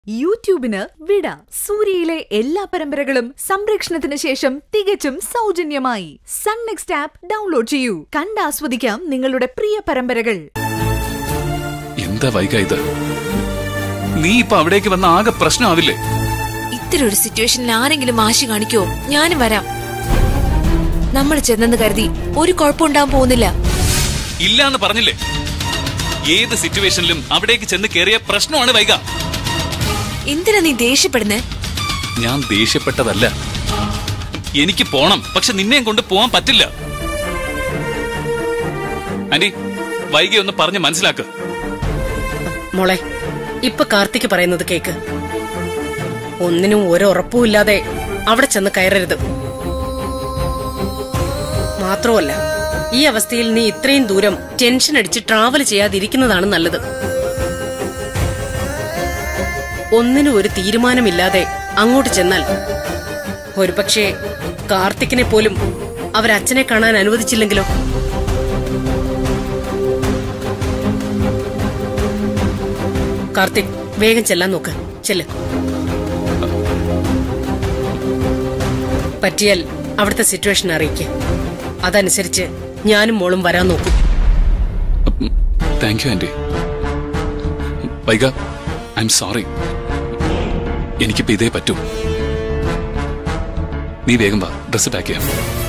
യൂട്യൂബിന് വിട സൂര്യയിലെ എല്ലാ പരമ്പരകളും സംരക്ഷണത്തിന് ശേഷം തികച്ചും സൗജന്യമായി സൺ നെക്സ്റ്റ് ആപ്പ് ഡൗൺലോഡ് ചെയ്യൂ കണ്ടാസ്വദിക്കാം നിങ്ങളുടെ പ്രിയ പരമ്പരകൾ എന്താ വൈക ഇത് നീ ഇപ്പൊ അവിടേക്ക് വന്ന ആകെ പ്രശ്നമാവില്ലേ ഇത്തരം ഒരു സിറ്റുവേഷനിൽ ആരെങ്കിലും ആശി കാണിക്കോ ഞാനും വരാം നമ്മൾ ചെന്നെന്ന് കരുതി ഒരു കുഴപ്പമുണ്ടാകാൻ പോകുന്നില്ല ഇല്ലാന്ന് പറഞ്ഞില്ലേ ഏത് സിറ്റുവേഷനിലും അവിടേക്ക് ചെന്ന് കയറിയ പ്രശ്നമാണ് വൈക എന്തിനാ നീ ദേഷ്യപ്പെടുന്നേ ഞാൻ ദേഷ്യപ്പെട്ടതല്ല എനിക്ക് പോണം പക്ഷെ നിന്നെയും കൊണ്ട് പോവാൻ പറ്റില്ല ആന്റി വൈകി ഒന്ന് പറഞ്ഞ് മനസ്സിലാക്ക് മോളെ ഇപ്പൊ കാർത്തിക് പറയുന്നത് കേക്ക് ഒന്നിനും ഒരു ഉറപ്പുമില്ലാതെ അവിടെ ചെന്ന് കയറരുത് മാത്രമല്ല ഈ അവസ്ഥയിൽ നീ ഇത്രയും ദൂരം ടെൻഷൻ അടിച്ച് ട്രാവൽ ചെയ്യാതിരിക്കുന്നതാണ് നല്ലത് ഒന്നിനും ഒരു തീരുമാനമില്ലാതെ അങ്ങോട്ട് ചെന്നാൽ ഒരുപക്ഷെ കാർത്തിക്കിനെ പോലും അവരച്ഛനെ കാണാൻ അനുവദിച്ചില്ലെങ്കിലോ കാർത്തിക് വേഗം ചെല്ലാൻ നോക്ക് ചെല്ല് പറ്റിയാൽ അവിടുത്തെ സിറ്റുവേഷൻ അറിയിക്കുക അതനുസരിച്ച് ഞാനും മോളും വരാൻ നോക്കും താങ്ക് യു ആന്റി വൈക ഐ എം സോറി എനിക്കിപ്പോ ഇതേ പറ്റൂ നീ വേഗം വാ ഡ്രസ് പാക്ക് ചെയ്യാം